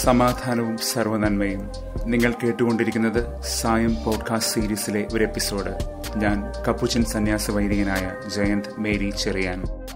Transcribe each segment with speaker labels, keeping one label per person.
Speaker 1: സമാധാനവും സർവനന്മയും നിങ്ങൾ കേട്ടുകൊണ്ടിരിക്കുന്നത് സായം പോഡ്കാസ്റ്റ് സീരീസിലെ ഒരു എപ്പിസോഡ് ഞാൻ കപ്പുച്ചൻ സന്യാസ വൈദികനായ ജയന്ത് മേരി ചെറിയാൻ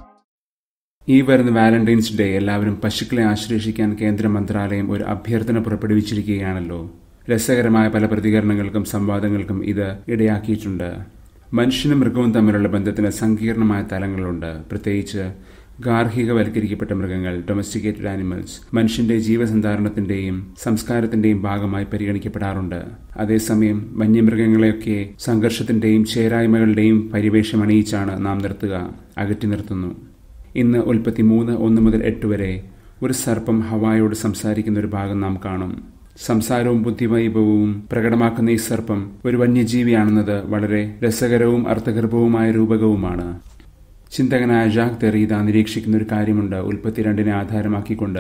Speaker 1: ഈ വരുന്ന വാലന്റൈൻസ് ഡേ എല്ലാവരും പശുക്കളെ ആശ്ലേഷിക്കാൻ കേന്ദ്ര മന്ത്രാലയം ഒരു അഭ്യർത്ഥന പുറപ്പെടുവിച്ചിരിക്കുകയാണല്ലോ രസകരമായ പല പ്രതികരണങ്ങൾക്കും സംവാദങ്ങൾക്കും ഇത് ഇടയാക്കിയിട്ടുണ്ട് മനുഷ്യനും മൃഗവും തമ്മിലുള്ള ബന്ധത്തിന് സങ്കീർണമായ തലങ്ങളുണ്ട് പ്രത്യേകിച്ച് ഗാർഹികവൽക്കരിക്കപ്പെട്ട മൃഗങ്ങൾ ഡൊമസ്റ്റിക്കേറ്റഡ് ആനിമൽസ് മനുഷ്യന്റെ ജീവസന്ധാരണത്തിന്റെയും സംസ്കാരത്തിന്റെയും ഭാഗമായി പരിഗണിക്കപ്പെടാറുണ്ട് അതേസമയം വന്യമൃഗങ്ങളെയൊക്കെ സംഘർഷത്തിന്റെയും ചേരായ്മകളുടെയും പരിവേഷം അണിയിച്ചാണ് നാം നിർത്തുക അകറ്റി നിർത്തുന്നു ഇന്ന് ഉൽപ്പത്തി മൂന്ന് ഒന്ന് മുതൽ എട്ട് വരെ ഒരു സർപ്പം ഹവായോട് സംസാരിക്കുന്ന ഒരു ഭാഗം നാം കാണും സംസാരവും ബുദ്ധിവൈഭവവും പ്രകടമാക്കുന്ന ഈ സർപ്പം ഒരു വന്യജീവിയാണെന്നത് വളരെ രസകരവും അർത്ഥഗർഭവുമായ രൂപകവുമാണ് ചിന്തകനായ ജാക്ക് തെറീത നിരീക്ഷിക്കുന്ന ഒരു കാര്യമുണ്ട് ഉൽപ്പത്തി രണ്ടിനെ ആധാരമാക്കിക്കൊണ്ട്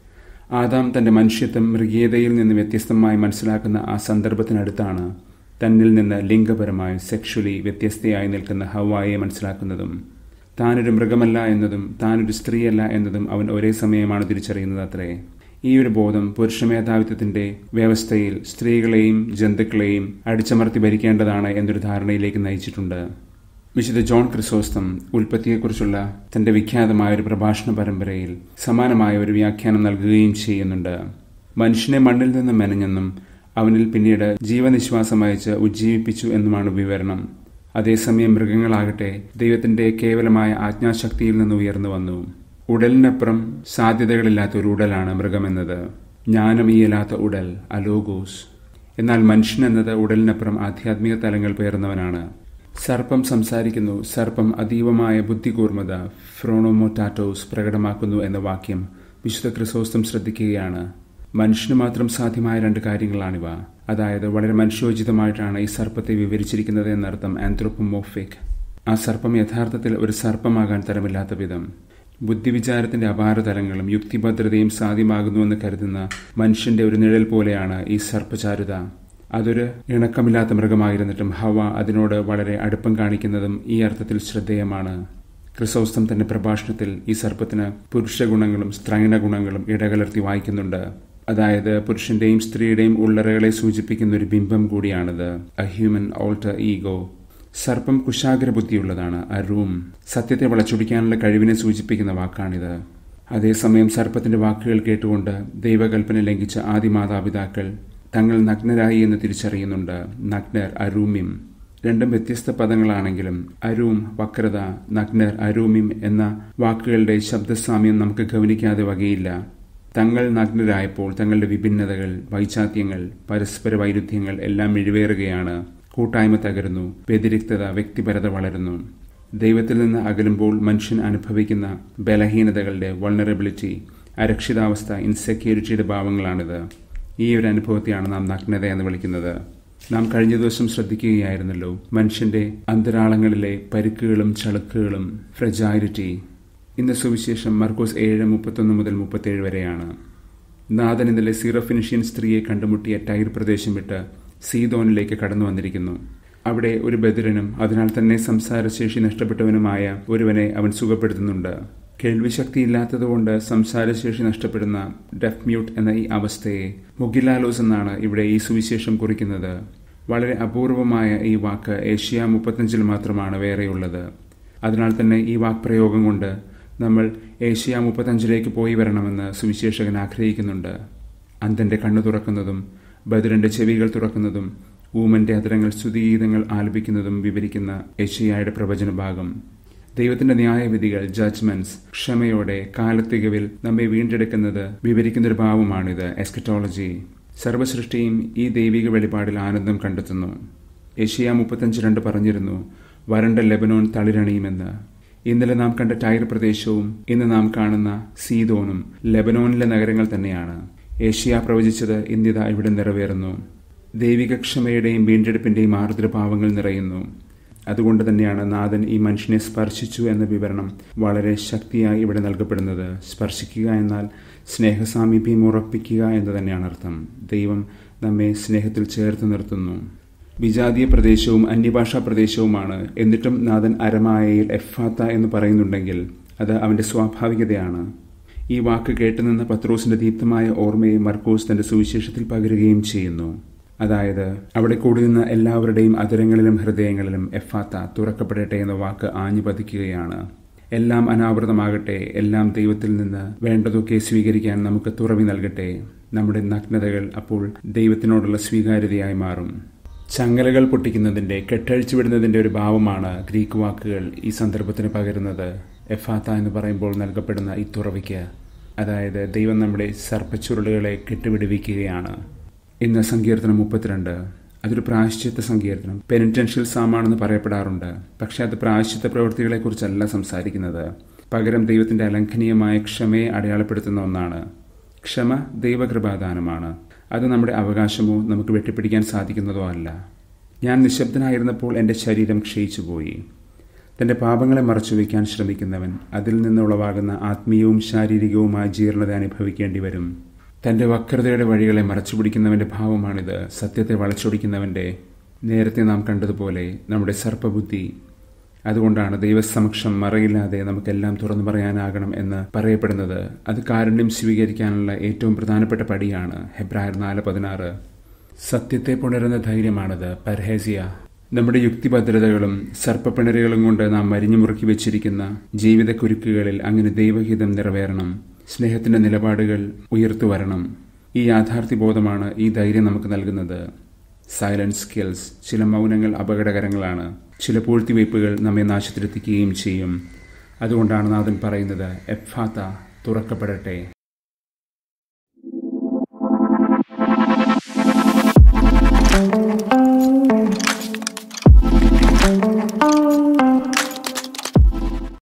Speaker 1: ആദാം തന്റെ മനുഷ്യത്വം മൃഗീയതയിൽ നിന്ന് വ്യത്യസ്തമായി മനസ്സിലാക്കുന്ന ആ സന്ദർഭത്തിനടുത്താണ് തന്നിൽ നിന്ന് ലിംഗപരമായി സെക്ഷലി വ്യത്യസ്തയായി നിൽക്കുന്ന ഹവായെ മനസ്സിലാക്കുന്നതും താനൊരു മൃഗമല്ല എന്നതും താനൊരു സ്ത്രീയല്ല എന്നതും അവൻ ഒരേ സമയമാണ് തിരിച്ചറിയുന്നത് അത്രേ ഈ ഒരു ബോധം പുരുഷമേധാവിത്വത്തിന്റെ വ്യവസ്ഥയിൽ സ്ത്രീകളെയും ജന്തുക്കളെയും അടിച്ചമർത്തി ഭരിക്കേണ്ടതാണ് എന്നൊരു ധാരണയിലേക്ക് നയിച്ചിട്ടുണ്ട് വിശുദ്ധ ജോൺ ക്രിസോസ്തം ഉൽപ്പത്തിയെക്കുറിച്ചുള്ള തന്റെ വിഖ്യാതമായ ഒരു പ്രഭാഷണ പരമ്പരയിൽ സമാനമായ ഒരു വ്യാഖ്യാനം നൽകുകയും ചെയ്യുന്നുണ്ട് മനുഷ്യനെ മണ്ണിൽ നിന്ന് മെനഞ്ഞെന്നും അവനിൽ പിന്നീട് ജീവനിശ്വാസം അയച്ച് ഉജ്ജീവിപ്പിച്ചു എന്നുമാണ് വിവരണം അതേസമയം മൃഗങ്ങളാകട്ടെ ദൈവത്തിന്റെ കേവലമായ ആജ്ഞാശക്തിയിൽ നിന്ന് ഉയർന്നു വന്നു ഉടലിനപ്പുറം സാധ്യതകളില്ലാത്ത ഒരു ഉടലാണ് മൃഗമെന്നത് ജ്ഞാനമീയലാത്ത ഉടൽ അലോഗോസ് എന്നാൽ മനുഷ്യൻ എന്നത് ഉടലിനപ്പുറം ആധ്യാത്മിക തലങ്ങൾ പേർന്നവനാണ് സർപ്പം സംസാരിക്കുന്നു സർപ്പം അതീവമായ ബുദ്ധികൂർമ്മത ഫ്രോണോമോറ്റാറ്റോസ് പ്രകടമാക്കുന്നു എന്ന വാക്യം വിശുദ്ധ ക്രിസോസ്തം ശ്രദ്ധിക്കുകയാണ് മനുഷ്യന് മാത്രം സാധ്യമായ രണ്ട് കാര്യങ്ങളാണിവ അതായത് വളരെ മനുഷ്യോചിതമായിട്ടാണ് ഈ സർപ്പത്തെ വിവരിച്ചിരിക്കുന്നത് എന്നർത്ഥം ആന്ത്രോപ്പമോഫിക് ആ സർപ്പം യഥാർത്ഥത്തിൽ ഒരു സർപ്പമാകാൻ തരമില്ലാത്ത വിധം ബുദ്ധിവിചാരത്തിന്റെ അപാരതലങ്ങളും യുക്തിഭദ്രതയും സാധ്യമാകുന്നുവെന്ന് കരുതുന്ന മനുഷ്യന്റെ ഒരു നിഴൽ പോലെയാണ് ഈ സർപ്പചാരുത അതൊരു ഇണക്കമില്ലാത്ത മൃഗമായിരുന്നിട്ടും ഹവ അതിനോട് വളരെ അടുപ്പം കാണിക്കുന്നതും ഈ അർത്ഥത്തിൽ ശ്രദ്ധേയമാണ് ക്രിസോസ്തം തന്റെ പ്രഭാഷണത്തിൽ ഈ സർപ്പത്തിന് പുരുഷ ഗുണങ്ങളും സ്ത്രൈണ ഗുണങ്ങളും ഇടകലർത്തി വായിക്കുന്നുണ്ട് അതായത് പുരുഷന്റെയും സ്ത്രീയുടെയും ഉള്ളറകളെ സൂചിപ്പിക്കുന്ന ഒരു ബിംബം കൂടിയാണിത് എ ഹ്യൂമൻ ഓൾട്ടർ ഈഗോ സർപ്പം കുശാഗ്ര ബുദ്ധിയുള്ളതാണ് അരൂം സത്യത്തെ വളച്ചൊടിക്കാനുള്ള കഴിവിനെ സൂചിപ്പിക്കുന്ന വാക്കാണിത് അതേസമയം സർപ്പത്തിന്റെ വാക്കുകൾ കേട്ടുകൊണ്ട് ദൈവകൽപ്പന ലംഘിച്ച ആദിമാതാപിതാക്കൾ തങ്ങൾ നഗ്നരായി എന്ന് തിരിച്ചറിയുന്നുണ്ട് നഗ്നർ അരൂമ്യം രണ്ടും വ്യത്യസ്ത പദങ്ങളാണെങ്കിലും അരൂം വക്രത നഗ്നർ അരൂമ്യം എന്ന വാക്കുകളുടെ ശബ്ദസാമ്യം നമുക്ക് ഗവനിക്കാതെ വകയില്ല തങ്ങൾ നഗ്നരായപ്പോൾ തങ്ങളുടെ വിഭിന്നതകൾ വൈചാത്യങ്ങൾ പരസ്പര വൈരുദ്ധ്യങ്ങൾ എല്ലാം മിഴിവേറുകയാണ് കൂട്ടായ്മ തകരുന്നു വ്യതിരിക്തത വ്യക്തിപരത വളരുന്നു ദൈവത്തിൽ നിന്ന് അകലുമ്പോൾ മനുഷ്യൻ അനുഭവിക്കുന്ന ബലഹീനതകളുടെ വൾണറബിലിറ്റി അരക്ഷിതാവസ്ഥ ഇൻസെക്യൂരിറ്റിയുടെ ഭാവങ്ങളാണിത് ഈ ഒരു അനുഭവത്തെയാണ് നാം നഗ്നത എന്ന് വിളിക്കുന്നത് നാം കഴിഞ്ഞ ദിവസം ശ്രദ്ധിക്കുകയായിരുന്നല്ലോ മനുഷ്യന്റെ അന്തരാളങ്ങളിലെ പരിക്കുകളും ചളുക്കുകളും ഫ്രജാലിറ്റി ഇന്ന് സുവിശേഷം മർക്കോസ് ഏഴ് മുപ്പത്തൊന്ന് മുതൽ മുപ്പത്തേഴ് വരെയാണ് നാഥൻ ഇന്നലെ സീറോഫിനിഷ്യൻ സ്ത്രീയെ കണ്ടുമുട്ടിയ ടൈർ പ്രദേശം വിട്ട് സീതോനിലേക്ക് കടന്നു വന്നിരിക്കുന്നു അവിടെ ഒരു ബദിരനും അതിനാൽ തന്നെ സംസാരശേഷി നഷ്ടപ്പെട്ടവനുമായ ഒരുവനെ അവൻ സുഖപ്പെടുത്തുന്നുണ്ട് കേൾവിശക്തിയില്ലാത്തതുകൊണ്ട് സംസാരശേഷി നഷ്ടപ്പെടുന്ന ഡെഫ് മ്യൂട്ട് എന്ന ഈ അവസ്ഥയെ മുഗിലാലോസ് എന്നാണ് ഇവിടെ ഈ സുവിശേഷം കുറിക്കുന്നത് വളരെ അപൂർവമായ ഈ വാക്ക് ഏഷ്യ മുപ്പത്തഞ്ചിൽ മാത്രമാണ് വേറെയുള്ളത് അതിനാൽ തന്നെ ഈ വാക്പ്രയോഗം കൊണ്ട് നമ്മൾ ഏഷ്യ മുപ്പത്തഞ്ചിലേക്ക് പോയി വരണമെന്ന് സുവിശേഷകൻ ആഗ്രഹിക്കുന്നുണ്ട് അന്തന്റെ കണ്ണു തുറക്കുന്നതും ബദരന്റെ ചെവികൾ തുറക്കുന്നതും ഊമന്റെ അതരങ്ങൾ സ്തുതിഗീതങ്ങൾ ആലപിക്കുന്നതും വിവരിക്കുന്ന ഏഷ്യയുടെ പ്രവചന ഭാഗം ദൈവത്തിന്റെ ന്യായവിധികൾ ജഡ്ജ്മെന്റ്സ് ക്ഷമയോടെ കാലത്തികവിൽ നമ്മെ വീണ്ടെടുക്കുന്നത് വിവരിക്കുന്ന ഒരു ഭാവമാണിത് എസ്കറ്റോളജി സർവസൃഷ്ടിയും ഈ ദൈവിക വെളിപാടിൽ ആനന്ദം കണ്ടെത്തുന്നു ഏഷ്യ മുപ്പത്തഞ്ച് രണ്ട് പറഞ്ഞിരുന്നു വരണ്ട ലെബനോൻ തളിരണിയുമെന്ന് ഇന്നലെ നാം കണ്ട ടൈർ പ്രദേശവും ഇന്ന് നാം കാണുന്ന സീതോനും ലെബനോനിലെ നഗരങ്ങൾ തന്നെയാണ് ഏഷ്യ പ്രവചിച്ചത് ഇന്നിത ഇവിടെ നിറവേറുന്നു ദൈവിക ക്ഷമയുടെയും വീണ്ടെടുപ്പിന്റെയും ആർദ്രഭാവങ്ങൾ നിറയുന്നു അതുകൊണ്ട് തന്നെയാണ് നാഥൻ ഈ മനുഷ്യനെ സ്പർശിച്ചു എന്ന വിവരണം വളരെ ശക്തിയായി ഇവിടെ നൽകപ്പെടുന്നത് സ്പർശിക്കുക എന്നാൽ സ്നേഹസാമീപ്യം ഉറപ്പിക്കുക എന്ന് തന്നെയാണ് അർത്ഥം ദൈവം നമ്മെ സ്നേഹത്തിൽ ചേർത്ത് നിർത്തുന്നു വിജാതീയ പ്രദേശവും അന്യഭാഷാ പ്രദേശവുമാണ് എന്നിട്ടും നാഥൻ അരമായയിൽ എഫാത്ത എന്ന് പറയുന്നുണ്ടെങ്കിൽ അത് അവന്റെ സ്വാഭാവികതയാണ് ഈ വാക്ക് കേട്ടുനിന്ന പത്രോസിന്റെ ദീപ്തമായ ഓർമ്മയെ മർക്കോസ് തന്റെ സുവിശേഷത്തിൽ പകരുകയും ചെയ്യുന്നു അതായത് അവിടെ കൂടി നിന്ന എല്ലാവരുടെയും അതരങ്ങളിലും ഹൃദയങ്ങളിലും എഫാത്ത തുറക്കപ്പെടട്ടെ എന്ന വാക്ക് ആഞ്ഞു പതിക്കുകയാണ് എല്ലാം അനാവൃതമാകട്ടെ എല്ലാം ദൈവത്തിൽ നിന്ന് വേണ്ടതൊക്കെ സ്വീകരിക്കാൻ നമുക്ക് തുറവി നൽകട്ടെ നമ്മുടെ നഗ്നതകൾ അപ്പോൾ ദൈവത്തിനോടുള്ള സ്വീകാര്യതയായി മാറും ചങ്ങലകൾ പൊട്ടിക്കുന്നതിന്റെ കെട്ടഴിച്ചു വിടുന്നതിന്റെ ഒരു ഭാവമാണ് ഗ്രീക്ക് വാക്കുകൾ ഈ സന്ദർഭത്തിന് പകരുന്നത് എഫാത്ത എന്ന് പറയുമ്പോൾ നൽകപ്പെടുന്ന ഈ തുറവിക്ക് അതായത് ദൈവം നമ്മുടെ സർപ്പച്ചുരുളുകളെ കെട്ടുപിടിവിക്കുകയാണ് ഇന്ന് സങ്കീർത്തനം മുപ്പത്തിരണ്ട് അതൊരു പ്രായശ്ചിത്ത സങ്കീർത്തനം പെനിറ്റൻഷ്യൽ സാമാണെന്ന് പറയപ്പെടാറുണ്ട് പക്ഷെ അത് പ്രായശ്ചിത്ത പ്രവൃത്തികളെക്കുറിച്ചല്ല സംസാരിക്കുന്നത് പകരം ദൈവത്തിന്റെ അലംഘനീയമായ ക്ഷമയെ അടയാളപ്പെടുത്തുന്ന ഒന്നാണ് ക്ഷമ ദൈവകൃപാദാനമാണ് അത് നമ്മുടെ അവകാശമോ നമുക്ക് വെട്ടിപ്പിടിക്കാൻ സാധിക്കുന്നതോ അല്ല ഞാൻ നിശബ്ദനായിരുന്നപ്പോൾ എൻ്റെ ശരീരം ക്ഷയിച്ചുപോയി തന്റെ പാപങ്ങളെ മറച്ചുവെക്കാൻ ശ്രമിക്കുന്നവൻ അതിൽ നിന്നുളവാകുന്ന ആത്മീയവും ശാരീരികവുമായ ജീർണത അനുഭവിക്കേണ്ടി വരും തന്റെ വക്രതയുടെ വഴികളെ മറച്ചുപിടിക്കുന്നവന്റെ ഭാവമാണിത് സത്യത്തെ വളച്ചൊടിക്കുന്നവന്റെ നേരത്തെ നാം കണ്ടതുപോലെ നമ്മുടെ സർപ്പബുദ്ധി അതുകൊണ്ടാണ് ദൈവസമക്ഷം മറയില്ലാതെ നമുക്കെല്ലാം തുറന്നു പറയാനാകണം എന്ന് പറയപ്പെടുന്നത് അത് കാരുണ്യം സ്വീകരിക്കാനുള്ള ഏറ്റവും പ്രധാനപ്പെട്ട പടിയാണ് ഹെബ്രായർ നാല് പതിനാറ് സത്യത്തെ പുണരുന്ന ധൈര്യമാണത് പർഹേസിയ നമ്മുടെ യുക്തിഭദ്രതകളും സർപ്പപ്പിണരുകളും കൊണ്ട് നാം മരിഞ്ഞു മുറുക്കി വെച്ചിരിക്കുന്ന ജീവിതക്കുരുക്കുകളിൽ അങ്ങനെ ദൈവഹിതം നിറവേറണം സ്നേഹത്തിന്റെ നിലപാടുകൾ ഉയർത്തു വരണം ഈ യാഥാർത്ഥ്യബോധമാണ് ഈ ധൈര്യം നമുക്ക് നൽകുന്നത് സൈലൻസ് സ്കിൽസ് ചില മൗനങ്ങൾ അപകടകരങ്ങളാണ് ചില പൂഴ്ത്തിവയ്പ്പുകൾ നമ്മെ നാശത്തിലെത്തിക്കുകയും ചെയ്യും അതുകൊണ്ടാണ് നാഥൻ പറയുന്നത് എഫാത്ത തുറക്കപ്പെടട്ടെ